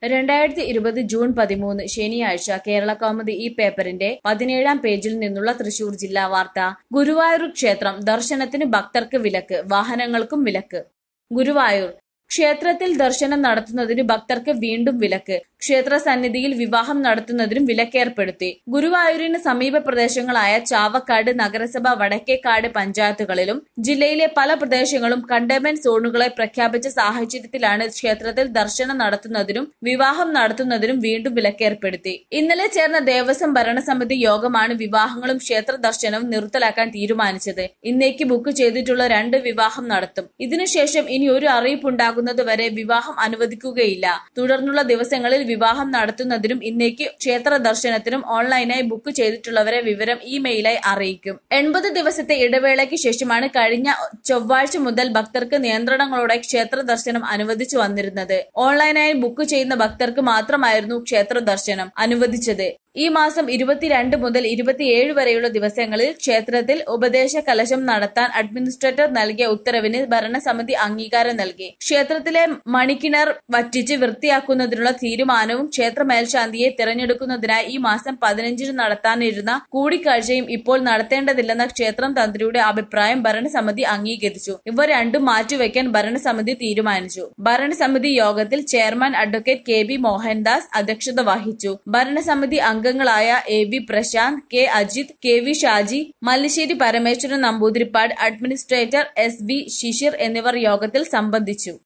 രണ്ടായിരത്തി ഇരുപത് ജൂൺ പതിമൂന്ന് ശനിയാഴ്ച കേരള കൗമുദി ഈ പേപ്പറിന്റെ പതിനേഴാം പേജിൽ നിന്നുള്ള തൃശൂർ ജില്ലാ വാർത്ത ഗുരുവായൂർ ക്ഷേത്രം ദർശനത്തിന് ഭക്തർക്ക് വിലക്ക് വാഹനങ്ങൾക്കും വിലക്ക് ഗുരുവായൂർ ക്ഷേത്രത്തിൽ ദർശനം നടത്തുന്നതിന് ഭക്തർക്ക് വീണ്ടും വിലക്ക് ക്ഷേത്ര സന്നിധിയിൽ വിവാഹം നടത്തുന്നതിനും വിലക്കേർപ്പെടുത്തി ഗുരുവായൂരിന് സമീപ പ്രദേശങ്ങളായ ചാവക്കാട് നഗരസഭ വടക്കേക്കാട് പഞ്ചായത്തുകളിലും ജില്ലയിലെ പല പ്രദേശങ്ങളും കണ്ടെയ്ൻമെന്റ് സോണുകളെ പ്രഖ്യാപിച്ച സാഹചര്യത്തിലാണ് ക്ഷേത്രത്തിൽ ദർശനം നടത്തുന്നതിനും വിവാഹം നടത്തുന്നതിനും വീണ്ടും വിലക്കേർപ്പെടുത്തി ഇന്നലെ ചേർന്ന ദേവസ്വം ഭരണസമിതി യോഗമാണ് വിവാഹങ്ങളും ക്ഷേത്ര ദർശനവും നിർത്തലാക്കാൻ തീരുമാനിച്ചത് ഇന്നേക്ക് ബുക്ക് ചെയ്തിട്ടുള്ള രണ്ട് വിവാഹം നടത്തും ഇതിനുശേഷം ഇനി ഒരു അറിയിപ്പുണ്ടാകുന്നതുവരെ വിവാഹം അനുവദിക്കുകയില്ല തുടർന്നുള്ള ദിവസങ്ങളിൽ വിവാഹം നടത്തുന്നതിനും ഇന്നേക്ക് ക്ഷേത്ര ദർശനത്തിനും ഓൺലൈനായി ബുക്ക് ചെയ്തിട്ടുള്ളവരെ വിവരം ഇമെയിലായി അറിയിക്കും എൺപത് ദിവസത്തെ ഇടവേളയ്ക്ക് ശേഷമാണ് കഴിഞ്ഞ ചൊവ്വാഴ്ച മുതൽ ഭക്തർക്ക് നിയന്ത്രണങ്ങളോടെ ക്ഷേത്ര ദർശനം അനുവദിച്ചു വന്നിരുന്നത് ഓൺലൈനായി ബുക്ക് ചെയ്യുന്ന ഭക്തർക്ക് മാത്രമായിരുന്നു ക്ഷേത്ര ദർശനം അനുവദിച്ചത് ഈ മാസം ഇരുപത്തിരണ്ട് മുതൽ ഇരുപത്തിയേഴ് വരെയുള്ള ദിവസങ്ങളിൽ ക്ഷേത്രത്തിൽ ഉപദേശ കലശം നടത്താൻ അഡ്മിനിസ്ട്രേറ്റർ നൽകിയ ഉത്തരവിന് ഭരണസമിതി അംഗീകാരം നൽകി ക്ഷേത്രത്തിലെ മണിക്കിണർ വറ്റിച്ച് വൃത്തിയാക്കുന്നതിനുള്ള തീരുമാനവും ക്ഷേത്ര മേൽശാന്തിയെ തിരഞ്ഞെടുക്കുന്നതിനായി ഈ മാസം പതിനഞ്ചിന് നടത്താനിരുന്ന കൂടിക്കാഴ്ചയും ഇപ്പോൾ നടത്തേണ്ടതില്ലെന്ന ക്ഷേത്രം തന്ത്രിയുടെ അഭിപ്രായം ഭരണസമിതി അംഗീകരിച്ചു ഇവ രണ്ടും മാറ്റിവെക്കാൻ ഭരണസമിതി തീരുമാനിച്ചു ഭരണസമിതി യോഗത്തിൽ chairman advocate K B Mohandas അധ്യക്ഷത വഹിച്ചു ഭരണസമിതി അംഗങ്ങളായ A V Prashanth K Ajith K V Shaji Mallissery Parameswaran Namboothiripad administrator S V Shishir എന്നിവർ യോഗത്തിൽ സംബന്ധിച്ചു